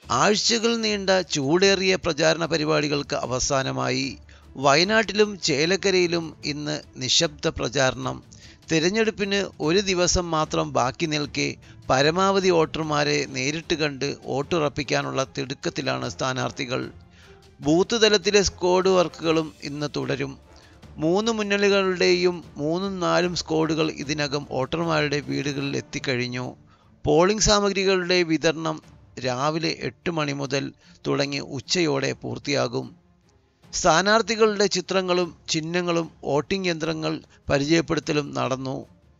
ആഴ്ചകൾ നീണ്ട ചൂടേറിയ പ്രചാരണ പരിപാടികൾക്ക് അവസാനമായി വയനാട്ടിലും ചേലക്കരയിലും ഇന്ന് നിശബ്ദ പ്രചാരണം തിരഞ്ഞെടുപ്പിന് ഒരു ദിവസം മാത്രം ബാക്കി നിൽക്കെ പരമാവധി വോട്ടർമാരെ നേരിട്ട് കണ്ട് വോട്ടുറപ്പിക്കാനുള്ള തിടുക്കത്തിലാണ് സ്ഥാനാർത്ഥികൾ ബൂത്ത് തലത്തിലെ സ്ക്വാഡ് വർക്കുകളും ഇന്ന് തുടരും മൂന്ന് മുന്നണികളുടെയും മൂന്നും നാലും സ്ക്വാഡുകൾ ഇതിനകം വോട്ടർമാരുടെ വീടുകളിൽ എത്തിക്കഴിഞ്ഞു പോളിംഗ് സാമഗ്രികളുടെ വിതരണം രാവിലെ എട്ട് മണി മുതൽ തുടങ്ങി ഉച്ചയോടെ പൂർത്തിയാകും സ്ഥാനാർത്ഥികളുടെ ചിത്രങ്ങളും ചിഹ്നങ്ങളും വോട്ടിംഗ് യന്ത്രങ്ങൾ പരിചയപ്പെടുത്തലും നടന്നു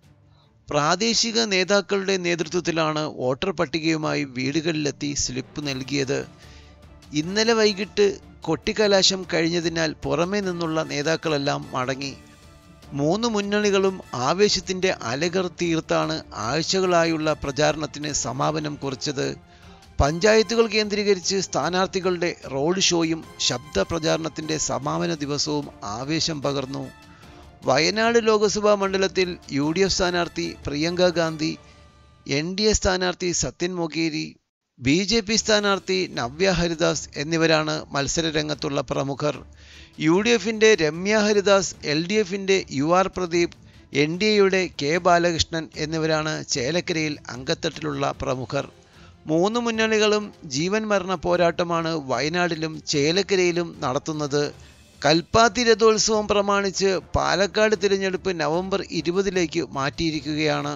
പ്രാദേശിക നേതാക്കളുടെ നേതൃത്വത്തിലാണ് വോട്ടർ പട്ടികയുമായി വീടുകളിലെത്തി സ്ലിപ്പ് നൽകിയത് ഇന്നലെ വൈകിട്ട് കൊട്ടിക്കലാശം കഴിഞ്ഞതിനാൽ പുറമേ നിന്നുള്ള നേതാക്കളെല്ലാം മടങ്ങി മൂന്ന് മുന്നണികളും ആവേശത്തിന്റെ അലകർ തീർത്താണ് ആഴ്ചകളായുള്ള പ്രചാരണത്തിന് സമാപനം കുറിച്ചത് പഞ്ചായത്തുകൾ കേന്ദ്രീകരിച്ച് സ്ഥാനാർത്ഥികളുടെ റോഡ് ഷോയും ശബ്ദ പ്രചാരണത്തിന്റെ സമാപന ദിവസവും ആവേശം പകർന്നു വയനാട് ലോക്സഭാ മണ്ഡലത്തിൽ യു ഡി എഫ് സ്ഥാനാർത്ഥി Priyanka Gandhi N D A സ്ഥാനാർത്ഥി Sathyan Mokeri B J P സ്ഥാനാർത്ഥി നവ്യ ഹരിദാസ് എന്നിവരാണ് മത്സരരംഗത്തുള്ള പ്രമുഖർ യു ഡി എഫിന്റെ രമ്യ ഹരിദാസ് എൽ ഡി എഫിന്റെ U R Pradeep N D എയുടെ കെ ബാലകൃഷ്ണൻ എന്നിവരാണ് ചേലക്കരയിൽ അങ്കത്തട്ടിലുള്ള പ്രമുഖർ മൂന്ന് മുന്നണികളും ജീവൻ മരണ പോരാട്ടമാണ് വയനാട്ടിലും ചേലക്കരയിലും നടത്തുന്നത് കൽപ്പാത്തി രഥോത്സവം പ്രമാണിച്ച് പാലക്കാട് തിരഞ്ഞെടുപ്പ് നവംബർ ഇരുപതിലേക്ക് മാറ്റിയിരിക്കുകയാണ്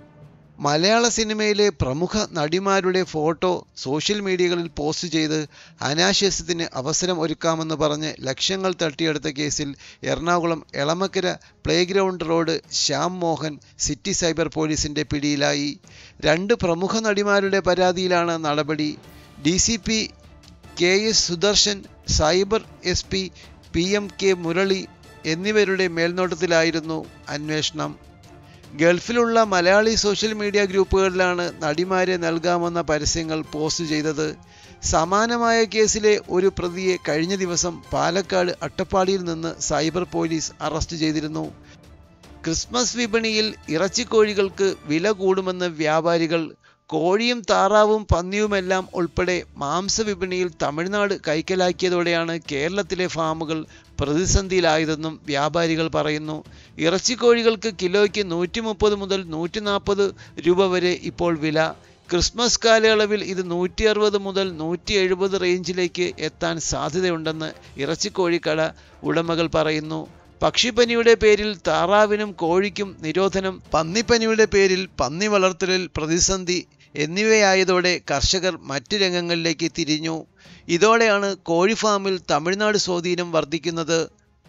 മലയാള സിനിമയിലെ പ്രമുഖ നടിമാരുടെ ഫോട്ടോ സോഷ്യൽ മീഡിയകളിൽ പോസ്റ്റ് ചെയ്ത് അനാശാസ്യത്തിന് അവസരം ഒരുക്കാമെന്ന് പറഞ്ഞ് ലക്ഷങ്ങൾ തട്ടിയെടുത്ത കേസിൽ Ernakulam Elamakkara playground road Shyam Mohan city cyber പോലീസിന്റെ പിടിയിലായി രണ്ട് പ്രമുഖ നടിമാരുടെ പരാതിയിലാണ് നടപടി D C P K S Sudarshan cyber S P P M K Murali എന്നിവരുടെ മേൽനോട്ടത്തിലായിരുന്നു അന്വേഷണം ഗൾഫിലുള്ള മലയാളി സോഷ്യൽ മീഡിയ ഗ്രൂപ്പുകളിലാണ് നടിമാരെ നൽകാമെന്ന പരസ്യങ്ങൾ പോസ്റ്റ് ചെയ്തത് സമാനമായ കേസിലെ ഒരു പ്രതിയെ കഴിഞ്ഞ ദിവസം പാലക്കാട് അട്ടപ്പാടിയിൽ നിന്ന് സൈബർ പോലീസ് അറസ്റ്റ് ചെയ്തിരുന്നു ക്രിസ്മസ് വിപണിയിൽ ഇറച്ചിക്കോഴികൾക്ക് വില കൂടുമെന്ന് വ്യാപാരികൾ കോഴിയും താറാവും പന്നിയുമെല്ലാം ഉൾപ്പെടെ മാംസവിപണിയിൽ തമിഴ്നാട് കൈക്കലാക്കിയതോടെയാണ് കേരളത്തിലെ ഫാമുകൾ പ്രതിസന്ധിയിലായതെന്നും വ്യാപാരികൾ പറയുന്നു ഇറച്ചിക്കോഴികൾക്ക് കിലോയ്ക്ക് നൂറ്റി മുപ്പത് മുതൽ നൂറ്റി നാൽപ്പത് രൂപ വരെ ഇപ്പോൾ വില ക്രിസ്മസ് കാലയളവിൽ ഇത് നൂറ്റി അറുപത് മുതൽ നൂറ്റി എഴുപത് റേഞ്ചിലേക്ക് എത്താൻ സാധ്യതയുണ്ടെന്ന് ഇറച്ചിക്കോഴിക്കട ഉടമകൾ പറയുന്നു പക്ഷിപ്പനിയുടെ പേരിൽ താറാവിനും കോഴിക്കും നിരോധനം പന്നിപ്പനിയുടെ പേരിൽ പന്നി വളർത്തലിൽ പ്രതിസന്ധി എന്നിവയായതോടെ കർഷകർ മറ്റ് രംഗങ്ങളിലേക്ക് തിരിഞ്ഞു ഇതോടെയാണ് കോഴി ഫാമിൽ തമിഴ്നാട് സ്വാധീനം വർദ്ധിക്കുന്നത്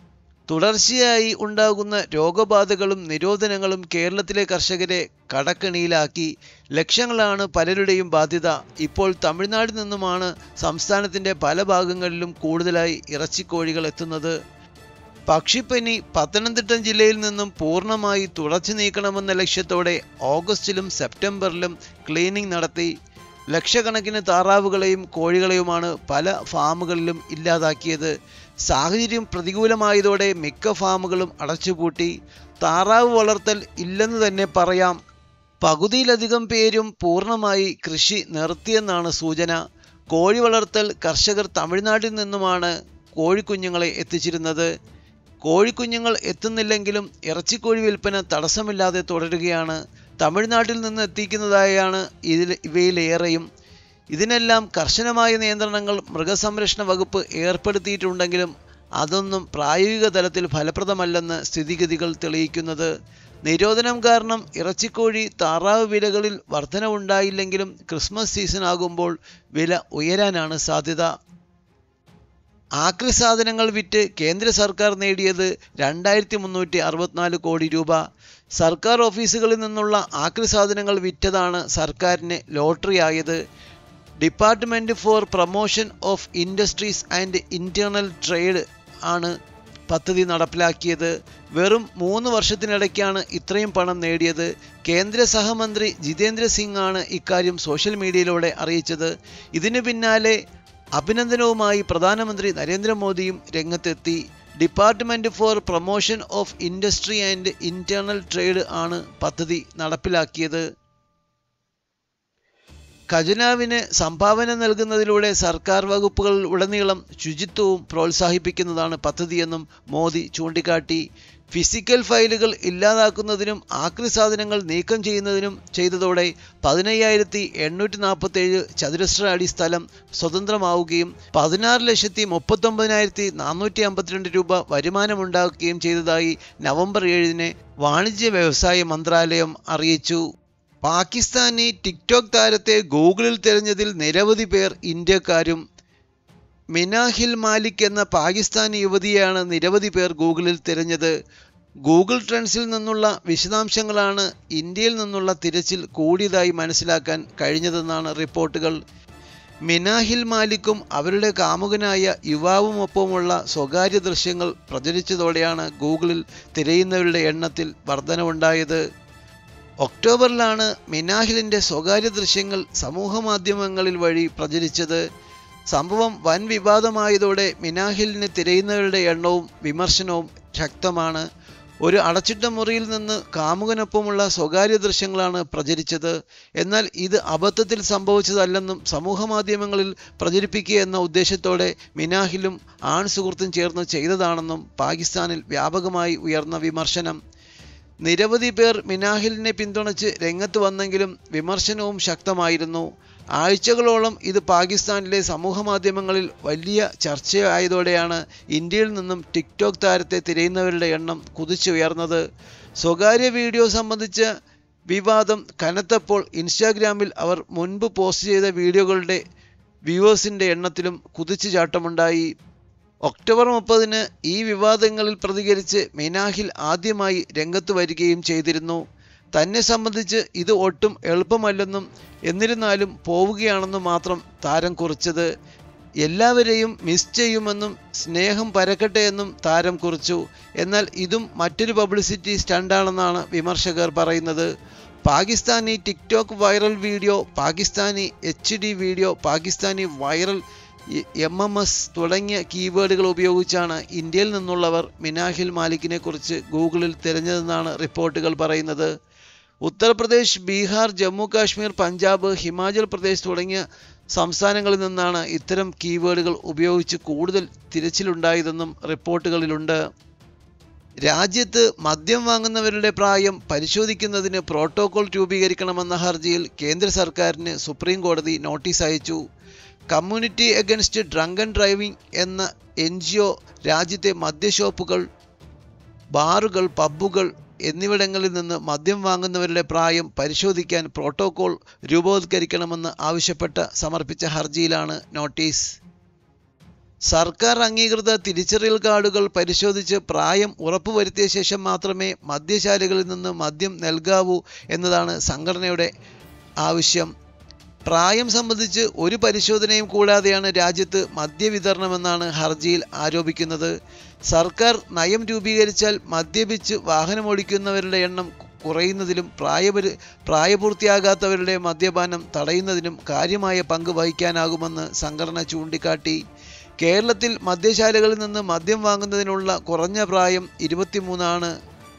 തുടർച്ചയായി ഉണ്ടാകുന്ന രോഗബാധകളും നിരോധനങ്ങളും കേരളത്തിലെ കർഷകരെ കടക്കണിയിലാക്കി ലക്ഷങ്ങളാണ് പലരുടെയും ബാധ്യത ഇപ്പോൾ തമിഴ്നാട്ടിൽ നിന്നുമാണ് സംസ്ഥാനത്തിൻ്റെ പല ഭാഗങ്ങളിലും കൂടുതലായി ഇറച്ചിക്കോഴികൾ എത്തുന്നത് പക്ഷിപ്പനി പത്തനംതിട്ട ജില്ലയിൽ നിന്നും പൂർണ്ണമായി തുടച്ചു നീക്കണമെന്ന ലക്ഷ്യത്തോടെ ഓഗസ്റ്റിലും സെപ്റ്റംബറിലും ക്ലീനിംഗ് നടത്തി ലക്ഷക്കണക്കിന് താറാവുകളെയും കോഴികളെയുമാണ് പല ഫാമുകളിലും ഇല്ലാതാക്കിയത് സാഹചര്യം പ്രതികൂലമായതോടെ മിക്ക ഫാമുകളും അടച്ചുപൂട്ടി താറാവ് വളർത്തൽ ഇല്ലെന്ന് തന്നെ പറയാം പകുതിയിലധികം പേരും പൂർണ്ണമായി കൃഷി നിർത്തിയെന്നാണ് സൂചന കോഴി വളർത്തൽ കർഷകർ തമിഴ്നാട്ടിൽ നിന്നുമാണ് കോഴിക്കുഞ്ഞുങ്ങളെ എത്തിച്ചിരുന്നത് കോഴിക്കുഞ്ഞുങ്ങൾ എത്തുന്നില്ലെങ്കിലും ഇറച്ചിക്കോഴി വിൽപ്പന തടസ്സമില്ലാതെ തുടരുകയാണ് തമിഴ്നാട്ടിൽ നിന്ന് എത്തിക്കുന്നതായാണ് ഇതിൽ ഇവയിലേറെയും ഇതിനെല്ലാം കർശനമായ നിയന്ത്രണങ്ങൾ മൃഗസംരക്ഷണ വകുപ്പ് ഏർപ്പെടുത്തിയിട്ടുണ്ടെങ്കിലും അതൊന്നും പ്രായോഗിക തലത്തിൽ ഫലപ്രദമല്ലെന്ന് സ്ഥിതിഗതികൾ തെളിയിക്കുന്നത് നിരോധനം കാരണം ഇറച്ചിക്കോഴി താറാവ് വിലകളിൽ വർധനവുണ്ടായില്ലെങ്കിലും ക്രിസ്മസ് സീസൺ ആകുമ്പോൾ വില ഉയരാനാണ് സാധ്യത ആക്രി സാധനങ്ങൾ വിറ്റ് കേന്ദ്ര സർക്കാർ നേടിയത് രണ്ടായിരത്തി മുന്നൂറ്റി അറുപത്തിനാല് കോടി രൂപ സർക്കാർ ഓഫീസുകളിൽ നിന്നുള്ള ആക്രി സാധനങ്ങൾ വിറ്റതാണ് സർക്കാരിന് ലോട്ടറി ആയത് department for promotion of industries and internal trade ആണ് പദ്ധതി നടപ്പിലാക്കിയത് വെറും മൂന്ന് വർഷത്തിനിടയ്ക്കാണ് ഇത്രയും പണം നേടിയത് കേന്ദ്ര സഹമന്ത്രി ജിതേന്ദ്ര സിംഗ് ആണ് ഇക്കാര്യം സോഷ്യൽ മീഡിയയിലൂടെ അറിയിച്ചത് ഇതിനു പിന്നാലെ അഭിനന്ദനവുമായി പ്രധാനമന്ത്രി നരേന്ദ്രമോദിയും രംഗത്തെത്തി department for promotion of industry and internal trade ആണ് പദ്ധതി നടപ്പിലാക്കിയത് ഖജനാവിന് സംഭാവന നൽകുന്നതിലൂടെ സർക്കാർ വകുപ്പുകളിൽ ഉടനീളം ശുചിത്വവും പ്രോത്സാഹിപ്പിക്കുന്നതാണ് പദ്ധതിയെന്നും മോദി ചൂണ്ടിക്കാട്ടി ഫിസിക്കൽ ഫയലുകൾ ഇല്ലാതാക്കുന്നതിനും ആക്രി സാധനങ്ങൾ നീക്കം ചെയ്യുന്നതിനും ചെയ്തതോടെ പതിനയ്യായിരത്തി എണ്ണൂറ്റി നാൽപ്പത്തേഴ് ചതുരശ്ര അടി സ്ഥലം സ്വതന്ത്രമാവുകയും പതിനാറ് ലക്ഷത്തി മുപ്പത്തൊമ്പതിനായിരത്തി നാനൂറ്റി അമ്പത്തിരണ്ട് രൂപ വരുമാനമുണ്ടാക്കുകയും ചെയ്തതായി നവംബർ ഏഴിന് വാണിജ്യ വ്യവസായ മന്ത്രാലയം അറിയിച്ചു പാകിസ്ഥാനി ടിക്ടോക്ക് താരത്തെ ഗൂഗിളിൽ തിരഞ്ഞതിൽ നിരവധി പേർ ഇന്ത്യക്കാരും മിനാഹിൽ മാലിക് എന്ന പാകിസ്ഥാനി യുവതിയെയാണ് നിരവധി പേർ ഗൂഗിളിൽ തിരഞ്ഞത് ഗൂഗിൾ ട്രെൻഡ്സിൽ നിന്നുള്ള വിശദാംശങ്ങളാണ് ഇന്ത്യയിൽ നിന്നുള്ള തിരച്ചിൽ കൂടിയതായി മനസ്സിലാക്കാൻ കഴിഞ്ഞതെന്നാണ് റിപ്പോർട്ടുകൾ മിനാഹിൽ മാലിക്കും അവരുടെ കാമുകനായ യുവാവുമൊപ്പമുള്ള സ്വകാര്യ ദൃശ്യങ്ങൾ പ്രചരിച്ചതോടെയാണ് ഗൂഗിളിൽ തിരയുന്നവരുടെ എണ്ണത്തിൽ വർധനവുണ്ടായത് ഒക്ടോബറിലാണ് മിനാഹിലിൻ്റെ സ്വകാര്യ ദൃശ്യങ്ങൾ സമൂഹമാധ്യമങ്ങളിൽ വഴി പ്രചരിച്ചത് സംഭവം വൻ വിവാദമായതോടെ മിനാഹിലിന് തിരയുന്നവരുടെ എണ്ണവും വിമർശനവും ശക്തമാണ് ഒരു അടച്ചിട്ട മുറിയിൽ നിന്ന് കാമുകനൊപ്പമുള്ള സ്വകാര്യ ദൃശ്യങ്ങളാണ് പ്രചരിച്ചത് എന്നാൽ ഇത് അബദ്ധത്തിൽ സംഭവിച്ചതല്ലെന്നും സമൂഹമാധ്യമങ്ങളിൽ പ്രചരിപ്പിക്കുക എന്ന ഉദ്ദേശത്തോടെ മിനാഹിലും ആൺ സുഹൃത്തും ചേർന്ന് ചെയ്തതാണെന്നും പാകിസ്ഥാനിൽ വ്യാപകമായി ഉയർന്ന വിമർശനം നിരവധി പേർ മിനാഹിലിനെ പിന്തുണച്ച് രംഗത്ത് വന്നെങ്കിലും വിമർശനവും ശക്തമായിരുന്നു ആഴ്ചകളോളം ഇത് പാകിസ്ഥാനിലെ സമൂഹമാധ്യമങ്ങളിൽ വലിയ ചർച്ചയായതോടെയാണ് ഇന്ത്യയിൽ നിന്നും ടിക്ടോക്ക് താരത്തെ തിരയുന്നവരുടെ എണ്ണം കുതിച്ചുയർന്നത് സ്വകാര്യ വീഡിയോ സംബന്ധിച്ച വിവാദം കനത്തപ്പോൾ ഇൻസ്റ്റാഗ്രാമിൽ അവർ മുൻപ് പോസ്റ്റ് ചെയ്ത വീഡിയോകളുടെ വ്യൂവേഴ്സിൻ്റെ എണ്ണത്തിലും കുതിച്ചുചാട്ടമുണ്ടായി ഒക്ടോബർ മുപ്പതിന് ഈ വിവാദങ്ങളിൽ പ്രതികരിച്ച് മിനാഹിൽ ആദ്യമായി രംഗത്ത് വരികയും ചെയ്തിരുന്നു തന്നെ സംബന്ധിച്ച് ഇത് ഒട്ടും എളുപ്പമല്ലെന്നും എന്നിരുന്നാലും പോവുകയാണെന്നും മാത്രം താരം കുറിച്ചത് എല്ലാവരെയും മിസ് ചെയ്യുമെന്നും സ്നേഹം പരക്കട്ടെ എന്നും താരം കുറിച്ചു എന്നാൽ ഇതും മറ്റൊരു പബ്ലിസിറ്റി സ്റ്റണ്ടാണെന്നാണ് വിമർശകർ പറയുന്നത് Pakistani TikTok viral video Pakistani H D video Pakistani viral M M S തുടങ്ങിയ കീവേഡുകൾ ഉപയോഗിച്ചാണ് ഇന്ത്യയിൽ നിന്നുള്ളവർ മിനാഹിൽ മാലിക്കിനെ കുറിച്ച് ഗൂഗിളിൽ തിരഞ്ഞതെന്നാണ് റിപ്പോർട്ടുകൾ പറയുന്നത് ഉത്തർപ്രദേശ് ബീഹാർ ജമ്മു കാശ്മീർ പഞ്ചാബ് ഹിമാചൽ പ്രദേശ് തുടങ്ങിയ സംസ്ഥാനങ്ങളിൽ നിന്നാണ് ഇത്തരം കീവേഡുകൾ ഉപയോഗിച്ച് കൂടുതൽ തിരച്ചിലുണ്ടായതെന്നും റിപ്പോർട്ടുകളിലുണ്ട് രാജ്യത്ത് മദ്യം വാങ്ങുന്നവരുടെ പ്രായം പരിശോധിക്കുന്നതിന് പ്രോട്ടോകോൾ രൂപീകരിക്കണമെന്ന ഹർജിയിൽ കേന്ദ്ര സർക്കാരിന് സുപ്രീം കോടതി നോട്ടീസ് അയച്ചു കമ്മ്യൂണിറ്റി അഗൻസ്റ്റ് ഡ്രങ്കൻ ഡ്രൈവിംഗ് എന്ന എൻ ജി ഒ രാജ്യത്തെ മദ്യഷോപ്പുകൾ ബാറുകൾ പബ്ബുകൾ എന്നിവിടങ്ങളിൽ നിന്ന് മദ്യം വാങ്ങുന്നവരുടെ പ്രായം പരിശോധിക്കാൻ പ്രോട്ടോകോൾ രൂപവത്കരിക്കണമെന്ന് ആവശ്യപ്പെട്ട് സമർപ്പിച്ച ഹർജിയിലാണ് നോട്ടീസ് സർക്കാർ അംഗീകൃത തിരിച്ചറിയൽ കാർഡുകൾ പരിശോധിച്ച് പ്രായം ഉറപ്പുവരുത്തിയ ശേഷം മാത്രമേ മദ്യശാലകളിൽ നിന്ന് മദ്യം നൽകാവൂ എന്നതാണ് സംഘടനയുടെ ആവശ്യം പ്രായം സംബന്ധിച്ച് ഒരു പരിശോധനയും കൂടാതെയാണ് രാജ്യത്ത് മദ്യവിതരണമെന്നാണ് ഹർജിയിൽ ആരോപിക്കുന്നത് സർക്കാർ നയം രൂപീകരിച്ചാൽ മദ്യപിച്ച് വാഹനമോടിക്കുന്നവരുടെ എണ്ണം കുറയുന്നതിലും പ്രായപരി പ്രായപൂർത്തിയാകാത്തവരുടെ മദ്യപാനം തടയുന്നതിനും കാര്യമായ പങ്ക് വഹിക്കാനാകുമെന്ന് സംഘടന ചൂണ്ടിക്കാട്ടി കേരളത്തിൽ മദ്യശാലകളിൽ നിന്ന് മദ്യം വാങ്ങുന്നതിനുള്ള കുറഞ്ഞ പ്രായം ഇരുപത്തിമൂന്നാണ്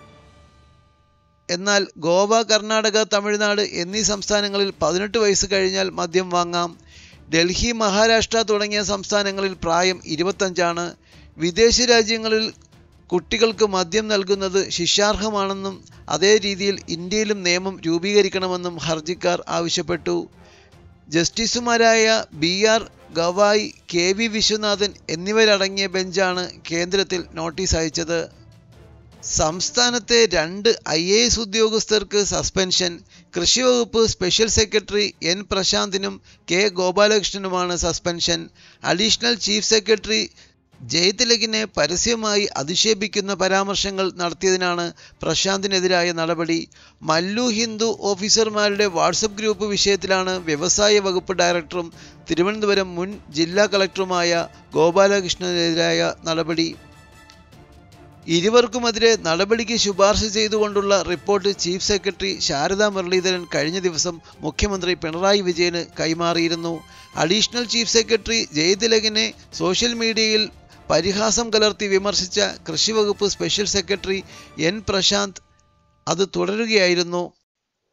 എന്നാൽ ഗോവ കർണാടക തമിഴ്നാട് എന്നീ സംസ്ഥാനങ്ങളിൽ പതിനെട്ട് വയസ്സ് കഴിഞ്ഞാൽ മദ്യം വാങ്ങാം ഡൽഹി മഹാരാഷ്ട്ര തുടങ്ങിയ സംസ്ഥാനങ്ങളിൽ പ്രായം ഇരുപത്തഞ്ചാണ് വിദേശ രാജ്യങ്ങളിൽ കുട്ടികൾക്ക് മദ്യം നൽകുന്നത് ശിക്ഷാർഹമാണെന്നും അതേ രീതിയിൽ ഇന്ത്യയിലും നിയമം രൂപീകരിക്കണമെന്നും ഹർജിക്കാർ ആവശ്യപ്പെട്ടു ജസ്റ്റിസുമാരായ B R Gavai K V Viswanathan എന്നിവരടങ്ങിയ ബെഞ്ചാണ് കേന്ദ്രത്തിൽ നോട്ടീസ് അയച്ചത് സംസ്ഥാനത്തെ രണ്ട് ഐ എ എസ് ഉദ്യോഗസ്ഥർക്ക് സസ്പെൻഷൻ കൃഷി വകുപ്പ് സ്പെഷ്യൽ സെക്രട്ടറി എൻ പ്രശാന്തിനും കെ ഗോപാലകൃഷ്ണനുമാണ് സസ്പെൻഷൻ അഡീഷണൽ ചീഫ് സെക്രട്ടറി ജയതിലകിനെ പരസ്യമായി അധിക്ഷേപിക്കുന്ന പരാമർശങ്ങൾ നടത്തിയതിനാണ് പ്രശാന്തിനെതിരായ നടപടി മല്ലു ഹിന്ദു ഓഫീസർമാരുടെ വാട്സപ്പ് ഗ്രൂപ്പ് വിഷയത്തിലാണ് വ്യവസായ വകുപ്പ് ഡയറക്ടറും തിരുവനന്തപുരം മുൻ ജില്ലാ കളക്ടറുമായ ഗോപാലകൃഷ്ണനെതിരായ നടപടി ഇരുവർക്കുമെതിരെ നടപടിക്ക് ശുപാർശ ചെയ്തുകൊണ്ടുള്ള report chief secretary Sarada Muraleedharan കഴിഞ്ഞ ദിവസം മുഖ്യമന്ത്രി പിണറായി വിജയന് കൈമാറിയിരുന്നു അഡീഷണൽ ചീഫ് സെക്രട്ടറി ജയതിലകിനെ സോഷ്യൽ മീഡിയയിൽ പരിഹാസം കലർത്തി വിമർശിച്ച കൃഷി വകുപ്പ് സ്പെഷ്യൽ സെക്രട്ടറി എൻ പ്രശാന്ത് അത് തുടരുകയായിരുന്നു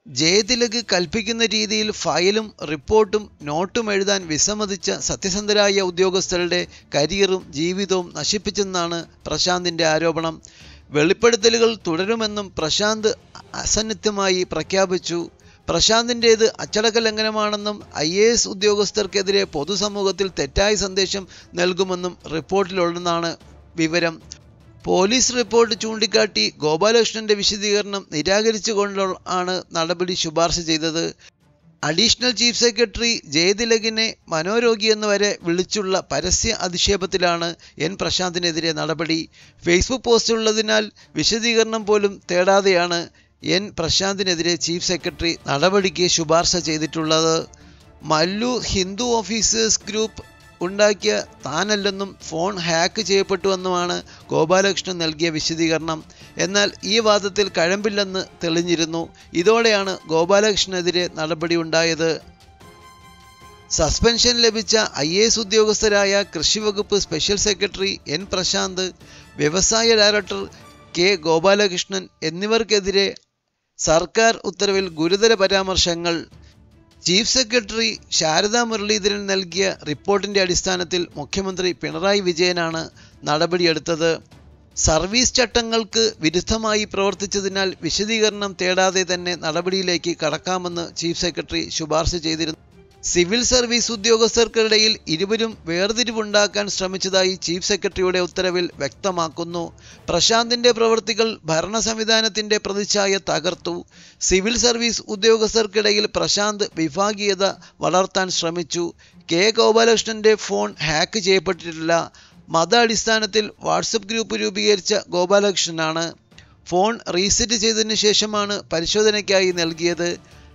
ജയതിലക് കൽപ്പിക്കുന്ന രീതിയിൽ ഫയലും റിപ്പോർട്ടും നോട്ടും എഴുതാൻ വിസമ്മതിച്ച സത്യസന്ധരായ ഉദ്യോഗസ്ഥരുടെ കരിയറും ജീവിതവും നശിപ്പിച്ചെന്നാണ് പ്രശാന്തിന്റെ ആരോപണം വെളിപ്പെടുത്തലുകൾ തുടരുമെന്നും പ്രശാന്ത് അസന്നിഗ്ധമായി പ്രഖ്യാപിച്ചു പ്രശാന്തിൻ്റേത് അച്ചടക്ക ലംഘനമാണെന്നും ഐ എ എസ് ഉദ്യോഗസ്ഥർക്കെതിരെ പൊതുസമൂഹത്തിൽ തെറ്റായ സന്ദേശം നൽകുമെന്നും റിപ്പോർട്ടിലുണ്ടെന്നാണ് വിവരം പോലീസ് റിപ്പോർട്ട് ചൂണ്ടിക്കാട്ടി ഗോപാലകൃഷ്ണന്റെ വിശദീകരണം നിരാകരിച്ചുകൊണ്ട് ആണ് നടപടി ശുപാർശ ചെയ്തത് അഡീഷണൽ ചീഫ് സെക്രട്ടറി ജയതിലകിനെ മനോരോഗി എന്ന് വരെ വിളിച്ചുള്ള പരസ്യ അധിക്ഷേപത്തിലാണ് എൻ പ്രശാന്തിനെതിരെ നടപടി ഫേസ്ബുക്ക് പോസ്റ്റുള്ളതിനാൽ വിശദീകരണം പോലും തേടാതെയാണ് എൻ പ്രശാന്തിനെതിരെ ചീഫ് സെക്രട്ടറി നടപടിക്ക് ശുപാർശ ചെയ്തിട്ടുള്ളത് മല്ലു ഹിന്ദു ഓഫീസേഴ്സ് ഗ്രൂപ്പ് ഉണ്ടാക്കിയ താനല്ലെന്നും ഫോൺ ഹാക്ക് ചെയ്യപ്പെട്ടുവെന്നുമാണ് ഗോപാലകൃഷ്ണൻ നൽകിയ വിശദീകരണം എന്നാൽ ഈ വാദത്തിൽ കഴമ്പില്ലെന്ന് തെളിഞ്ഞിരുന്നു ഇതോടെയാണ് ഗോപാലകൃഷ്ണനെതിരെ നടപടിയുണ്ടായത് സസ്പെൻഷൻ ലഭിച്ച ഐ എ എസ് ഉദ്യോഗസ്ഥരായ കൃഷിവകുപ്പ് സ്പെഷ്യൽ സെക്രട്ടറി എൻ പ്രശാന്ത് വ്യവസായ ഡയറക്ടർ കെ ഗോപാലകൃഷ്ണൻ എന്നിവർക്കെതിരെ സർക്കാർ ഉത്തരവിൽ ഗുരുതര പരാമർശങ്ങൾ ചീഫ് സെക്രട്ടറി ശാരദാ മുരളീധരൻ നൽകിയ റിപ്പോർട്ടിന്റെ അടിസ്ഥാനത്തിൽ മുഖ്യമന്ത്രി പിണറായി വിജയനാണ് നടപടിയെടുത്തത് സർവീസ് ചട്ടങ്ങൾക്ക് വിരുദ്ധമായി പ്രവർത്തിച്ചതിനാൽ വിശദീകരണം തേടാതെ തന്നെ നടപടിയിലേക്ക് കടക്കാമെന്ന് ചീഫ് സെക്രട്ടറി ശുപാർശ ചെയ്തിരുന്നു സിവിൽ സർവീസ് ഉദ്യോഗസ്ഥർക്കിടയിൽ ഇരുവരും വേർതിരിവുണ്ടാക്കാൻ ശ്രമിച്ചതായി ചീഫ് സെക്രട്ടറിയുടെ ഉത്തരവിൽ വ്യക്തമാക്കുന്നു പ്രശാന്തിന്റെ പ്രവൃത്തികൾ ഭരണ സംവിധാനത്തിന്റെ പ്രതിച്ഛായ തകർത്തു സിവിൽ സർവീസ് ഉദ്യോഗസ്ഥർക്കിടയിൽ പ്രശാന്ത് വിഭാഗീയത വളർത്താൻ ശ്രമിച്ചു കെ ഗോപാലകൃഷ്ണന്റെ ഫോൺ ഹാക്ക് ചെയ്യപ്പെട്ടിട്ടില്ല മത അടിസ്ഥാനത്തിൽ വാട്സപ്പ് ഗ്രൂപ്പ് രൂപീകരിച്ച ഗോപാലകൃഷ്ണനാണ് ഫോൺ റീസെറ്റ് ചെയ്തതിനു ശേഷമാണ് പരിശോധനയ്ക്കായി നൽകിയത്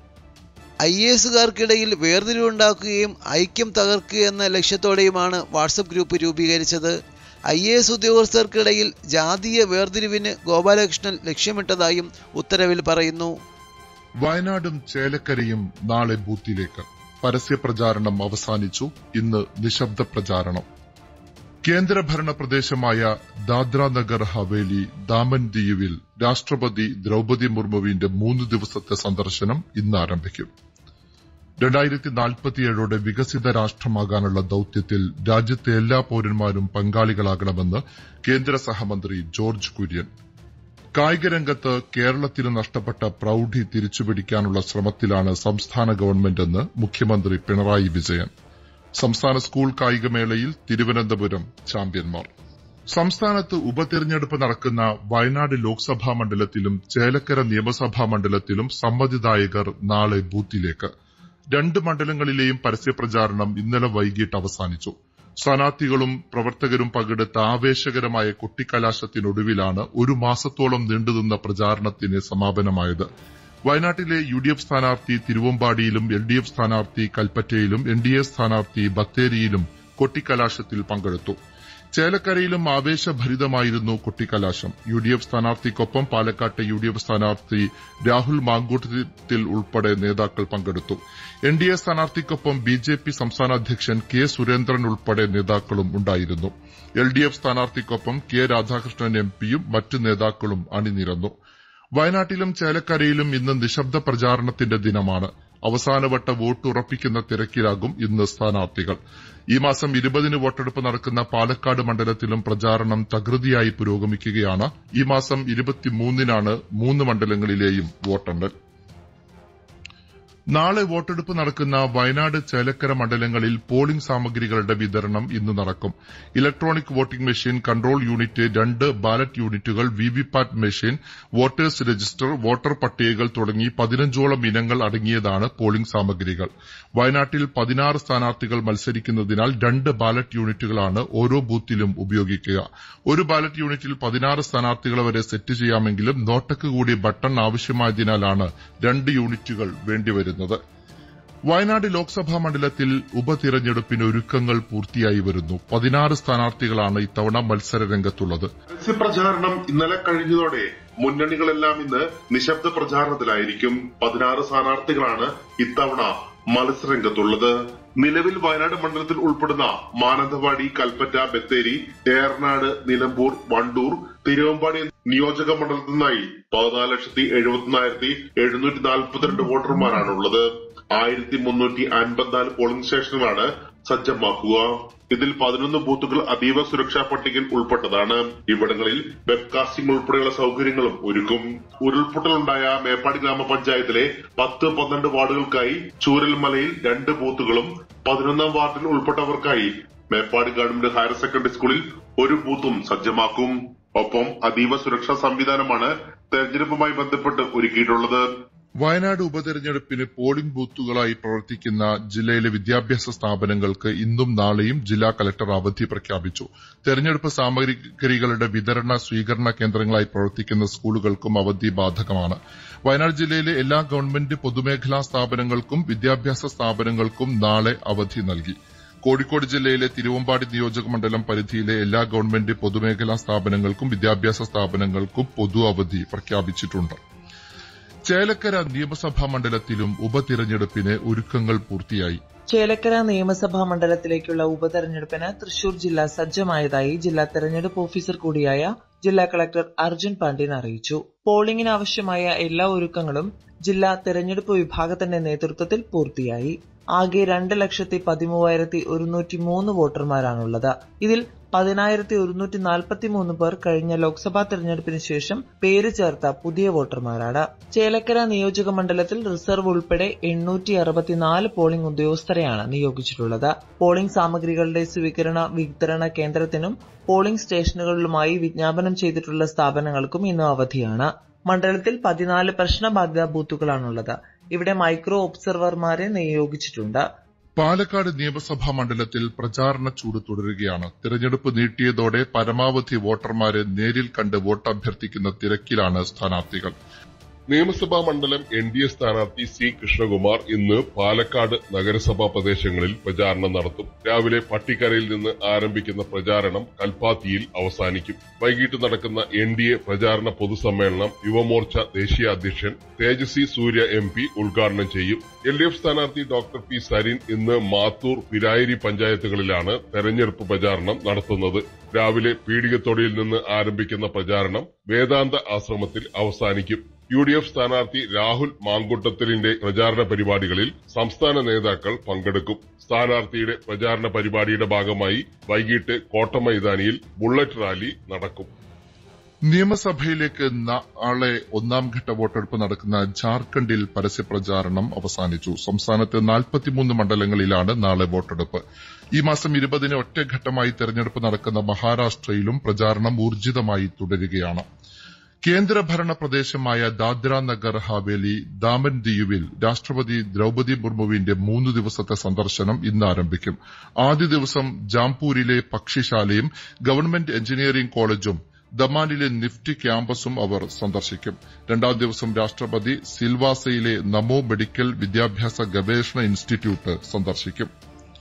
ഐ എ എസുകാർക്കിടയിൽ വേർതിരിവുണ്ടാക്കുകയും ഐക്യം തകർക്കുക എന്ന ലക്ഷ്യത്തോടെയുമാണ് വാട്സപ്പ് ഗ്രൂപ്പ് രൂപീകരിച്ചത് ഐ എ എസ് ഉദ്യോഗസ്ഥർക്കിടയിൽ ജാതീയ വേർതിരിവിന് ഗോപാലകൃഷ്ണൻ ലക്ഷ്യമിട്ടതായും ഉത്തരവിൽ പറയുന്നു വയനാടും ചേലക്കരയും നാളെ ബൂത്തിലേക്ക് പരസ്യപ്രചാരണം അവസാനിച്ചു ഇന്ന് നിശബ്ദ പ്രചാരണം കേന്ദ്രഭരണ പ്രദേശമായ ദാദ്ര നഗർ ഹവേലി ദാമൻ ദിയുവിൽ രാഷ്ട്രപതി ദ്രൗപതി മുർമുവിന്റെ മൂന്ന് ദിവസത്തെ സന്ദർശനം ഇന്ന് ആരംഭിക്കും രണ്ടായിരത്തി നാൽപ്പത്തിയേഴോടെ വികസിത രാഷ്ട്രമാകാനുള്ള ദൌത്യത്തിൽ രാജ്യത്തെ എല്ലാ പൌരന്മാരും പങ്കാളികളാകണമെന്ന് കേന്ദ്ര സഹമന്ത്രി ജോർജ് കുര്യൻ കായികരംഗത്ത് കേരളത്തിന് നഷ്ടപ്പെട്ട പ്രൌഢി തിരിച്ചുപിടിക്കാനുള്ള ശ്രമത്തിലാണ് സംസ്ഥാന ഗവൺമെന്റെന്ന് മുഖ്യമന്ത്രി പിണറായി വിജയൻ സംസ്ഥാന സ്കൂൾ കായികമേളയിൽ തിരുവനന്തപുരം ചാമ്പ്യന്മാർ സംസ്ഥാനത്ത് ഉപതെരഞ്ഞെടുപ്പ് നടക്കുന്ന വയനാട് ലോക്സഭാ മണ്ഡലത്തിലും ചേലക്കര നിയമസഭാ മണ്ഡലത്തിലും സമ്മതിദായകർ നാളെ ബൂത്തിലേക്ക് രണ്ട് മണ്ഡലങ്ങളിലെയും പരസ്യപ്രചാരണം ഇന്നലെ വൈകിട്ട് അവസാനിച്ചു സ്ഥാനാർത്ഥികളും പ്രവർത്തകരും പങ്കെടുത്ത ആവേശകരമായ കൊട്ടിക്കലാശത്തിനൊടുവിലാണ് ഒരു മാസത്തോളം നീണ്ടുനിന്ന പ്രചാരണത്തിന് സമാപനമായത് വയനാട്ടിലെ യു ഡി എഫ് സ്ഥാനാർത്ഥി തിരുവമ്പാടിയിലും എൽ ഡി എഫ് സ്ഥാനാർത്ഥി കൽപ്പറ്റയിലും എൻ ഡി എ സ്ഥാനാർത്ഥി ബത്തേരിയിലും കൊട്ടിക്കലാശത്തിൽ പങ്കെടുത്തു ചേലക്കരയിലും ആവേശഭരിതമായിരുന്നു കൊട്ടിക്കലാശം യു ഡി എഫ് സ്ഥാനാർത്ഥിക്കൊപ്പം പാലക്കാട്ടെ യു ഡി എഫ് സ്ഥാനാർത്ഥി രാഹുൽ മാങ്കൂട്ടത്തിൽ ഉൾപ്പെടെ നേതാക്കൾ പങ്കെടുത്തു എൻ ഡി എ സ്ഥാനാർത്ഥിക്കൊപ്പം ബി ജെ പി സംസ്ഥാന അധ്യക്ഷൻ കെ സുരേന്ദ്രൻ ഉൾപ്പെടെ നേതാക്കളും ഉണ്ടായിരുന്നു എൽ ഡി എഫ് സ്ഥാനാർത്ഥിക്കൊപ്പം കെ രാധാകൃഷ്ണൻ എം പിയും മറ്റ് നേതാക്കളും അണിനിരന്നു വയനാട്ടിലും ചേലക്കരയിലും ഇന്ന് നിശബ്ദ പ്രചാരണത്തിന്റെ ദിനമാണ് അവസാനവട്ട വോട്ട് ഉറപ്പിക്കുന്ന തിരക്കിലാകും ഇന്ന് സ്ഥാനാർത്ഥികൾ ഈ മാസം ഇരുപതിന് വോട്ടെടുപ്പ് നടക്കുന്ന പാലക്കാട് മണ്ഡലത്തിലും പ്രചാരണം തകൃതിയായി പുരോഗമിക്കുകയാണ് ഈ മാസം ഇരുപത്തിമൂന്നിനാണ് മൂന്ന് മണ്ഡലങ്ങളിലെയും വോട്ടെണ്ണൽ നാളെ വോട്ടെടുപ്പ് നടക്കുന്ന വയനാട് ചേലക്കര മണ്ഡലങ്ങളിൽ പോളിംഗ് സാമഗ്രികളുടെ വിതരണം ഇന്ന് നടക്കും electronic voting machine control unit രണ്ട് ബാലറ്റ് യൂണിറ്റുകൾ VVPAT machine voters register voter പട്ടികകൾ തുടങ്ങി പതിനഞ്ചോളം ഇനങ്ങൾ അടങ്ങിയതാണ് പോളിംഗ് സാമഗ്രികൾ വയനാട്ടിൽ പതിനാറ് സ്ഥാനാർത്ഥികൾ മത്സരിക്കുന്നതിനാൽ രണ്ട് ബാലറ്റ് യൂണിറ്റുകളാണ് ഓരോ ബൂത്തിലും ഉപയോഗിക്കുക ഒരു ബാലറ്റ് യൂണിറ്റിൽ പതിനാറ് സ്ഥാനാർത്ഥികളെ വരെ സെറ്റ് ചെയ്യാമെങ്കിലും നോട്ടക്ക് കൂടി ബട്ടൺ ആവശ്യമായതിനാലാണ് രണ്ട് യൂണിറ്റുകൾ വേണ്ടിവരുന്നത് വയനാട് ലോക്സഭാ മണ്ഡലത്തിൽ ഉപതിരഞ്ഞെടുപ്പിന് ഒരുക്കങ്ങൾ പൂർത്തിയായി വരുന്നു പതിനാറ് സ്ഥാനാർത്ഥികളാണ് ഇത്തവണ മത്സര രംഗത്തുള്ളത് പരസ്യപ്രചാരണം ഇന്നലെ കഴിഞ്ഞതോടെ മുന്നണികളെല്ലാം ഇന്ന് നിശബ്ദ പ്രചാരണത്തിലായിരിക്കും പതിനാറ് സ്ഥാനാർത്ഥികളാണ് ഇത്തവണ മത്സരരംഗത്തുള്ളത് നിലവിൽ വയനാട് മണ്ഡലത്തിൽ ഉൾപ്പെടുന്ന മാനന്തവാടി കൽപ്പറ്റ ബത്തേരി ഏറനാട് നിലമ്പൂർ വണ്ടൂർ തിരുവമ്പാടി നിയോജക മണ്ഡലത്തിൽ നിന്നായി പതിനാല് ലക്ഷത്തി എഴുപത്തിനായിരത്തി എഴുന്നൂറ്റി നാൽപ്പത്തിരണ്ട് വോട്ടർമാരാണുള്ളത് ആയിരത്തി മുന്നൂറ്റി അൻപത്തിനാല് പോളിംഗ് സ്റ്റേഷനുകളാണ് സജ്ജമാക്കുക ഇതിൽ പതിനൊന്ന് ബൂത്തുകൾ അതീവ സുരക്ഷാ പട്ടികയിൽ ഉൾപ്പെട്ടതാണ് ഇവിടങ്ങളിൽ വെബ്കാസ്റ്റിംഗ് ഉൾപ്പെടെയുള്ള സൗകര്യങ്ങളും ഒരുക്കും ഉരുൾപൊട്ടലുണ്ടായ മേപ്പാടി ഗ്രാമപഞ്ചായത്തിലെ പത്ത് പന്ത്രണ്ട് വാർഡുകൾക്കായി ചൂരൽമലയിൽ രണ്ട് ബൂത്തുകളും പതിനൊന്നാം വാർഡിൽ ഉൾപ്പെട്ടവർക്കായി മേപ്പാടി ഗവൺമെന്റ് ഹയർ സെക്കൻഡറി സ്കൂളിൽ ഒരു ബൂത്തും സജ്ജമാക്കും ഒപ്പം അതീവ സുരക്ഷാ സംവിധാനമാണ് തെരഞ്ഞെടുപ്പുമായി ബന്ധപ്പെട്ട് ഒരുക്കിയിട്ടുള്ളത് വയനാട് ഉപതെരഞ്ഞെടുപ്പിന് പോളിംഗ് ബൂത്തുകളായി പ്രവർത്തിക്കുന്ന ജില്ലയിലെ വിദ്യാഭ്യാസ സ്ഥാപനങ്ങൾക്ക് ഇന്നും നാളെയും ജില്ലാ കലക്ടർ അവധി പ്രഖ്യാപിച്ചു തെരഞ്ഞെടുപ്പ് സാമഗ്രികളുടെ വിതരണ സ്വീകരണ കേന്ദ്രങ്ങളായി പ്രവർത്തിക്കുന്ന സ്കൂളുകൾക്കും അവധി ബാധകമാണ് വയനാട് ജില്ലയിലെ എല്ലാ ഗവൺമെന്റ് പൊതുമേഖലാ സ്ഥാപനങ്ങൾക്കും വിദ്യാഭ്യാസ സ്ഥാപനങ്ങൾക്കും നാളെ അവധി നൽകി കോഴിക്കോട് ജില്ലയിലെ തിരുവമ്പാടി നിയോജക മണ്ഡലം പരിധിയിലെ എല്ലാ ഗവൺമെന്റ് പൊതുമേഖലാ സ്ഥാപനങ്ങൾക്കും വിദ്യാഭ്യാസ സ്ഥാപനങ്ങൾക്കും പൊതു അവധി പ്രഖ്യാപിച്ചിട്ടുണ്ട് ചേലക്കര നിയമസഭാ മണ്ഡലത്തിലും ഉപതിരഞ്ഞെടുപ്പിന് ഒരുക്കങ്ങൾ പൂർത്തിയായി ചേലക്കര നിയമസഭാ മണ്ഡലത്തിലേക്കുള്ള ഉപതെരഞ്ഞെടുപ്പിന് തൃശൂർ ജില്ല സജ്ജമായതായി ജില്ലാ തെരഞ്ഞെടുപ്പ് ഓഫീസർ കൂടിയായ ജില്ലാ കളക്ടർ അർജുൻ പാണ്ഡ്യൻ അറിയിച്ചു പോളിംഗിന് ആവശ്യമായ എല്ലാ ഒരുക്കങ്ങളും ജില്ലാ തെരഞ്ഞെടുപ്പ് വിഭാഗത്തിന്റെ നേതൃത്വത്തിൽ പൂർത്തിയായി ആകെ രണ്ട് ലക്ഷത്തി പതിമൂവായിരത്തി ഒരുന്നൂറ്റി മൂന്ന് വോട്ടർമാരാണുള്ളത് ഇതിൽ പതിനായിരത്തി ഒരുന്നൂറ്റി നാൽപ്പത്തി മൂന്ന് പേർ കഴിഞ്ഞ ലോക്സഭാ തെരഞ്ഞെടുപ്പിന് ശേഷം പേര് ചേർത്ത പുതിയ വോട്ടർമാരാണ് ചേലക്കര നിയോജക മണ്ഡലത്തിൽ റിസർവ് ഉൾപ്പെടെ എണ്ണൂറ്റി അറുപത്തിനാല് പോളിംഗ് ഉദ്യോഗസ്ഥരെയാണ് നിയോഗിച്ചിട്ടുള്ളത് പോളിംഗ് സാമഗ്രികളുടെ സ്വീകരണ വിതരണ കേന്ദ്രത്തിനും പോളിംഗ് സ്റ്റേഷനുകളിലുമായി വിജ്ഞാപനം ചെയ്തിട്ടുള്ള സ്ഥാപനങ്ങൾക്കും ഇന്ന് അവധിയാണ് മണ്ഡലത്തിൽ പതിനാല് പ്രശ്നബാധിത ബൂത്തുകളാണുള്ളത് ഇവിടെ മൈക്രോ ഒബ്സർവർമാരെ നിയോഗിച്ചിട്ടുണ്ട് പാലക്കാട് നിയമസഭാ മണ്ഡലത്തിൽ പ്രചാരണ ചൂട് തുടരുകയാണ് തിരഞ്ഞെടുപ്പ് നീട്ടിയതോടെ പരമാവധി വോട്ടർമാരെ നേരിൽ കണ്ട് വോട്ട് അഭ്യർത്ഥിക്കുന്ന തിരക്കിലാണ് സ്ഥാനാർത്ഥികൾ നിയമസഭാ മണ്ഡലം എൻ ഡി എ സ്ഥാനാർത്ഥി സി കൃഷ്ണകുമാർ ഇന്ന് പാലക്കാട് നഗരസഭാ പ്രദേശങ്ങളിൽ പ്രചാരണം നടത്തും രാവിലെ പട്ടിക്കരയിൽ നിന്ന് ആരംഭിക്കുന്ന പ്രചാരണം കൽപ്പാത്തിയിൽ അവസാനിക്കും വൈകിട്ട് നടക്കുന്ന എൻ ഡി എ പ്രചാരണ പൊതുസമ്മേളനം യുവമോർച്ച ദേശീയ അധ്യക്ഷൻ തേജസ്വി സൂര്യ എം പി ഉദ്ഘാടനം ചെയ്യും എൽ ഡി എഫ് സ്ഥാനാർത്ഥി ഡോക്ടർ പി സരിൻ ഇന്ന് മാത്തൂർ പിരായിരി പഞ്ചായത്തുകളിലാണ് തെരഞ്ഞെടുപ്പ് പ്രചാരണം നടത്തുന്നത് രാവിലെ പീഡികത്തൊടിയിൽ നിന്ന് ആരംഭിക്കുന്ന പ്രചാരണം വേദാന്ത ആശ്രമത്തിൽ അവസാനിക്കും യു ഡി എഫ് സ്ഥാനാർത്ഥി രാഹുൽ മാങ്കുട്ടത്തിലിന്റെ പ്രചാരണ പരിപാടികളിൽ സംസ്ഥാന നേതാക്കൾ പങ്കെടുക്കും സ്ഥാനാർത്ഥിയുടെ പ്രചാരണ പരിപാടിയുടെ ഭാഗമായി വൈകിട്ട് കോട്ടമൈതാനിയിൽ ബുള്ളറ്റ് റാലി നടക്കും നിയമസഭയിലേക്ക് നാളെ ഒന്നാം ഘട്ട വോട്ടെടുപ്പ് നടക്കുന്ന ജാർഖണ്ഡിൽ പരസ്യപ്രചാരണം അവസാനിച്ചു സംസ്ഥാനത്ത് നാൽപ്പത്തിമൂന്ന് മണ്ഡലങ്ങളിലാണ് നാളെ വോട്ടെടുപ്പ് ഈ മാസം ഇരുപതിന് ഒറ്റഘട്ടമായി തെരഞ്ഞെടുപ്പ് നടക്കുന്ന മഹാരാഷ്ട്രയിലും പ്രചാരണം ഊർജിതമായി തുടരുകയാണ് കേന്ദ്രഭരണ പ്രദേശമായ ദാദ്ര നഗർ ഹവേലി ദാമൻ ദിയുവിൽ രാഷ്ട്രപതി ദ്രൌപതി മുർമുവിന്റെ മൂന്ന് ദിവസത്തെ സന്ദർശനം ഇന്ന് ആരംഭിക്കും ആദ്യ ദിവസം ജാംപൂരിലെ പക്ഷിശാലയും ഗവൺമെന്റ് എഞ്ചിനീയറിംഗ് കോളേജും ദമാനിലെ നിഫ്റ്റി ക്യാമ്പസും അവർ സന്ദർശിക്കും രണ്ടാം ദിവസം രാഷ്ട്രപതി സിൽവാസയിലെ നമോ മെഡിക്കൽ വിദ്യാഭ്യാസ ഗവേഷണ ഇൻസ്റ്റിറ്റ്യൂട്ട് സന്ദർശിക്കും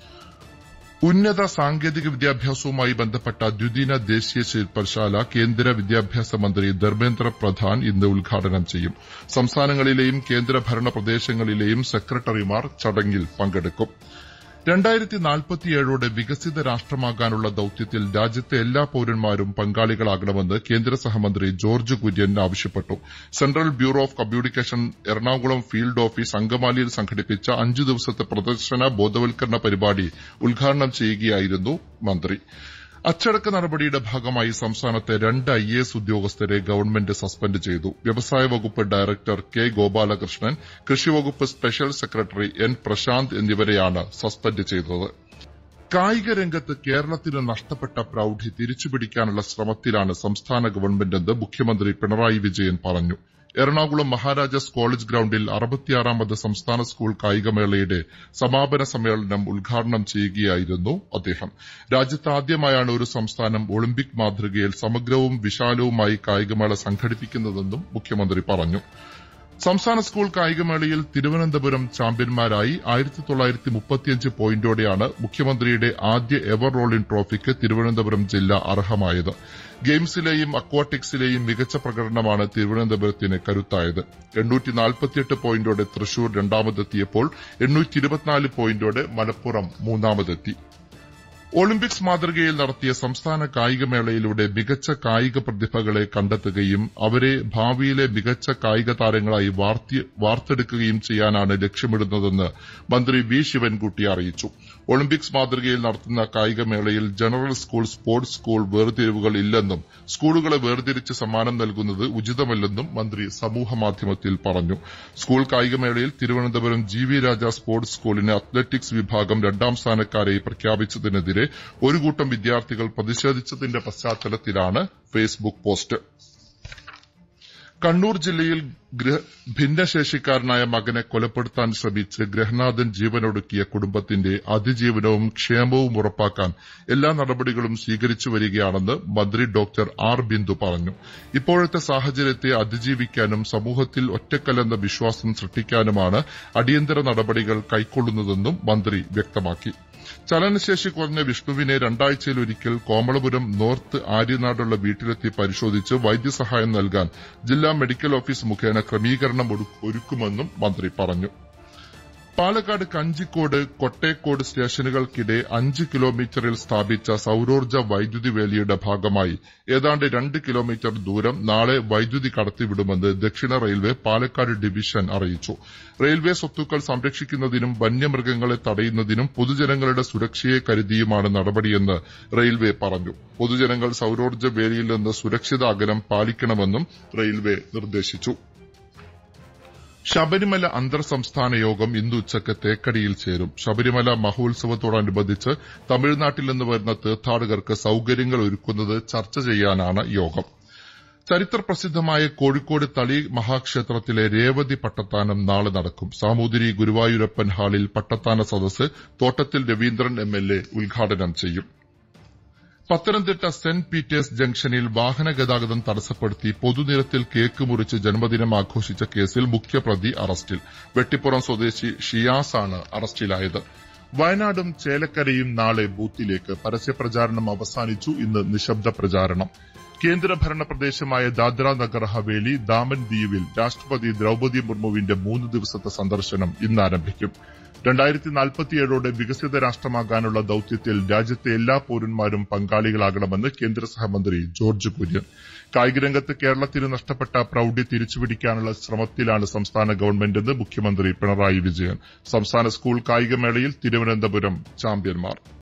ഉന്നത സാങ്കേതിക വിദ്യാഭ്യാസവുമായി ബന്ധപ്പെട്ട ദ്വിദിന ദേശീയ ശില്പശാല കേന്ദ്ര വിദ്യാഭ്യാസ മന്ത്രി ധർമ്മേന്ദ്ര പ്രധാൻ ഇന്ന് ഉദ്ഘാടനം ചെയ്യും സംസ്ഥാനങ്ങളിലെയും കേന്ദ്രഭരണ പ്രദേശങ്ങളിലെയും സെക്രട്ടറിമാർ ചടങ്ങിൽ പങ്കെടുക്കും രണ്ടായിരത്തി നാൽപ്പത്തിയേഴോടെ വികസിത രാഷ്ട്രമാകാനുള്ള ദൌത്യത്തിൽ രാജ്യത്തെ എല്ലാ പൌരന്മാരും പങ്കാളികളാകണമെന്ന് കേന്ദ്ര സഹമന്ത്രി ജോർജ് കുര്യൻ ആവശ്യപ്പെട്ടു central bureau of communication Ernakulam field office അങ്കമാലിയിൽ സംഘടിപ്പിച്ച അഞ്ചു ദിവസത്തെ പ്രദർശന ബോധവൽക്കരണ പരിപാടി ഉദ്ഘാടനം ചെയ്യുകയായിരുന്നു മന്ത്രി അച്ചടക്ക നടപടിയുടെ ഭാഗമായി സംസ്ഥാനത്തെ രണ്ട് ഐ എസ് ഉദ്യോഗസ്ഥരെ ഗവൺമെന്റ് സസ്പെൻഡ് ചെയ്തു വ്യവസായ വകുപ്പ് ഡയറക്ടർ കെ ഗോപാലകൃഷ്ണൻ കൃഷിവകുപ്പ് സ്പെഷ്യൽ സെക്രട്ടറി എൻ പ്രശാന്ത് എന്നിവരെയാണ് സസ്പെൻഡ് ചെയ്തത് കായിക രംഗത്ത് കേരളത്തിന് നഷ്ടപ്പെട്ട പ്രൌഢി തിരിച്ചുപിടിക്കാനുള്ള ശ്രമത്തിലാണ് സംസ്ഥാന ഗവൺമെന്റെന്ന് മുഖ്യമന്ത്രി പിണറായി വിജയൻ പറഞ്ഞു എറണാകുളം മഹാരാജാസ് കോളേജ് ഗ്രൌണ്ടിൽ അറുപത്തിയാറാമത് സംസ്ഥാന സ്കൂൾ കായികമേളയുടെ സമാപന സമ്മേളനം ഉദ്ഘാടനം ചെയ്യുകയായിരുന്നു അദ്ദേഹം രാജ്യത്ത് ആദ്യമായാണ് ഒരു സംസ്ഥാനം ഒളിമ്പിക് മാതൃകയിൽ സമഗ്രവും വിശാലവുമായി കായികമേള സംഘടിപ്പിക്കുന്നതെന്നും മുഖ്യമന്ത്രി പറഞ്ഞു സംസ്ഥാന സ്കൂൾ കായികമേളയിൽ തിരുവനന്തപുരം ചാമ്പ്യന്മാരായി ആയിരത്തി തൊള്ളായിരത്തി മുപ്പത്തിയഞ്ച് പോയിന്റോടെയാണ് മുഖ്യമന്ത്രിയുടെ ആദ്യ എവർ റോളിൻ ട്രോഫിക്ക് തിരുവനന്തപുരം ജില്ല അർഹമായത് ഗെയിംസിലെയും അക്വാട്ടിക്സിലെയും മികച്ച പ്രകടനമാണ് തിരുവനന്തപുരത്തിന് കരുത്തായത് എണ്ണൂറ്റി നാൽപ്പത്തിയെട്ട് പോയിന്റോടെ തൃശൂർ രണ്ടാമതെത്തിയപ്പോൾ എണ്ണൂറ്റി ഇരുപത്തിനാല് പോയിന്റോടെ മലപ്പുറം മൂന്നാമതെത്തി ഒളിമ്പിക്സ് മാതൃകയിൽ നടത്തിയ സംസ്ഥാന കായികമേളയിലൂടെ മികച്ച കായിക പ്രതിഭകളെ കണ്ടെത്തുകയും അവരെ ഭാവിയിലെ മികച്ച കായിക താരങ്ങളായി വാർത്തെടുക്കുകയും ചെയ്യാനാണ് ലക്ഷ്യമിടുന്നതെന്ന് മന്ത്രി വി ശിവൻകുട്ടി അറിയിച്ചു ഒളിമ്പിക്സ് മാതൃകയിൽ നടത്തുന്ന കായികമേളയിൽ ജനറൽ സ്കൂൾ സ്പോർട്സ് സ്കൂൾ വേർതിരിവുകൾ ഇല്ലെന്നും സ്കൂളുകളെ വേർതിരിച്ച് സമ്മാനം നൽകുന്നത് ഉചിതമല്ലെന്നും മന്ത്രി സമൂഹമാധ്യമത്തിൽ പറഞ്ഞു സ്കൂൾ കായികമേളയിൽ Thiruvananthapuram G V Raja sports സ്കൂളിന് അത്ലറ്റിക്സ് വിഭാഗം രണ്ടാം സ്ഥാനക്കാരെ പ്രഖ്യാപിച്ചതിനെതിരെ ഒരു കൂട്ടം വിദ്യാർത്ഥികൾ പ്രതിഷേധിച്ചതിന്റെ പശ്ചാത്തലത്തിലാണ് ഫേസ്ബുക്ക് പോസ്റ്റ് കണ്ണൂർ ജില്ലയിൽ ഭിന്നശേഷിക്കാരനായ മകനെ കൊലപ്പെടുത്താൻ ശ്രമിച്ച് ഗ്രഹനാഥൻ ജീവനൊടുക്കിയ കുടുംബത്തിന്റെ അതിജീവനവും ക്ഷേമവും ഉറപ്പാക്കാൻ എല്ലാ നടപടികളും സ്വീകരിച്ചു വരികയാണെന്ന് മന്ത്രി ഡോക്ടർ ആർ ബിന്ദു പറഞ്ഞു ഇപ്പോഴത്തെ സാഹചര്യത്തെ അതിജീവിക്കാനും സമൂഹത്തിൽ ഒറ്റക്കല്ലെന്ന വിശ്വാസം സൃഷ്ടിക്കാനുമാണ് അടിയന്തര നടപടികൾ കൈക്കൊള്ളുന്നതെന്നും മന്ത്രി വ്യക്തമാക്കി ചലനശേഷി കുറഞ്ഞ വിഷ്ണുവിനെ രണ്ടാഴ്ചയിലൊരിക്കൽ കോമളപുരം നോർത്ത് ആര്യനാടുള്ള വീട്ടിലെത്തി പരിശോധിച്ച് വൈദ്യസഹായം നൽകാൻ ജില്ലാ മെഡിക്കൽ ഓഫീസ് മുഖേന ക്രമീകരണം ഒരുക്കുമെന്നും മന്ത്രി പറഞ്ഞു പാലക്കാട് കഞ്ചിക്കോട് കൊട്ടേക്കോട് സ്റ്റേഷനുകൾക്കിടെ അഞ്ച് കിലോമീറ്ററിൽ സ്ഥാപിച്ച സൌരോർജ്ജ വൈദ്യുതി വേലിയുടെ ഭാഗമായി ഏതാണ്ട് രണ്ട് കിലോമീറ്റർ ദൂരം നാളെ വൈദ്യുതി കടത്തിവിടുമെന്ന് ദക്ഷിണ റെയിൽവേ പാലക്കാട് ഡിവിഷൻ അറിയിച്ചു റെയിൽവേ സ്വത്തുക്കൾ സംരക്ഷിക്കുന്നതിനും വന്യമൃഗങ്ങളെ തടയുന്നതിനും പൊതുജനങ്ങളുടെ സുരക്ഷയെ കരുതിയുമാണ് നടപടിയെന്ന് റെയിൽവേ പറഞ്ഞു പൊതുജനങ്ങൾ സൌരോർജ്ജ വേലിയിൽ നിന്ന് സുരക്ഷിത അകലം പാലിക്കണമെന്നും റെയിൽവേ നിർദ്ദേശിച്ചു ശബരിമല അന്തർ സംസ്ഥാന യോഗം ഇന്ന് ഉച്ചയ്ക്ക് തേക്കടിയിൽ ചേരും ശബരിമല മഹോത്സവത്തോടനുബന്ധിച്ച് തമിഴ്നാട്ടിൽ നിന്ന് വരുന്ന തീർത്ഥാടകർക്ക് സൌകര്യങ്ങൾ ഒരുക്കുന്നത് ചർച്ച ചെയ്യാനാണ് യോഗം ചരിത്രപ്രസിദ്ധമായ കോഴിക്കോട് തളി മഹാക്ഷേത്രത്തിലെ രേവതി പട്ടത്താനം നാളെ നടക്കും സാമൂതിരി ഗുരുവായൂരപ്പൻ ഹാളിൽ പട്ടത്താന സദസ് തോട്ടത്തിൽ രവീന്ദ്രൻ എംഎൽഎ ഉദ്ഘാടനം ചെയ്യും പത്തനംതിട്ട സെന്റ് പീറ്റേഴ്സ് ജംഗ്ഷനിൽ വാഹന ഗതാഗതം തടസ്സപ്പെടുത്തി പൊതുനിരത്തിൽ കേക്ക് മുറിച്ച് ജന്മദിനം ആഘോഷിച്ച കേസിൽ മുഖ്യപ്രതി അറസ്റ്റിൽ വെട്ടിപ്പുറം സ്വദേശി ഷിയാസാണ് അറസ്റ്റിലായത് വയനാടും ചേലക്കരയും നാളെ ബൂത്തിലേക്ക് പരസ്യപ്രചാരണം അവസാനിച്ചു ഇന്ന് നിശബ്ദ പ്രചാരണം കേന്ദ്രഭരണ പ്രദേശമായ ദാദ്ര നഗർ ഹവേലി ദാമൻ ദ്വീപിൽ രാഷ്ട്രപതി ദ്രൌപതി മുർമുവിന്റെ മൂന്ന് ദിവസത്തെ സന്ദർശനം ഇന്ന് ആരംഭിക്കും രണ്ടായിരത്തി നാൽപ്പത്തിയേഴോടെ വികസിത രാഷ്ട്രമാകാനുള്ള ദൌത്യത്തിൽ രാജ്യത്തെ എല്ലാ പൌരന്മാരും പങ്കാളികളാകണമെന്ന് കേന്ദ്ര സഹമന്ത്രി ജോർജ് കുര്യൻ കായികരംഗത്ത് കേരളത്തിന് നഷ്ടപ്പെട്ട പ്രൌഢി തിരിച്ചുപിടിക്കാനുള്ള ശ്രമത്തിലാണ് സംസ്ഥാന ഗവൺമെന്റെന്ന് മുഖ്യമന്ത്രി പിണറായി വിജയൻ സംസ്ഥാന സ്കൂൾ കായികമേളയിൽ തിരുവനന്തപുരം ചാമ്പ്യന്മാർ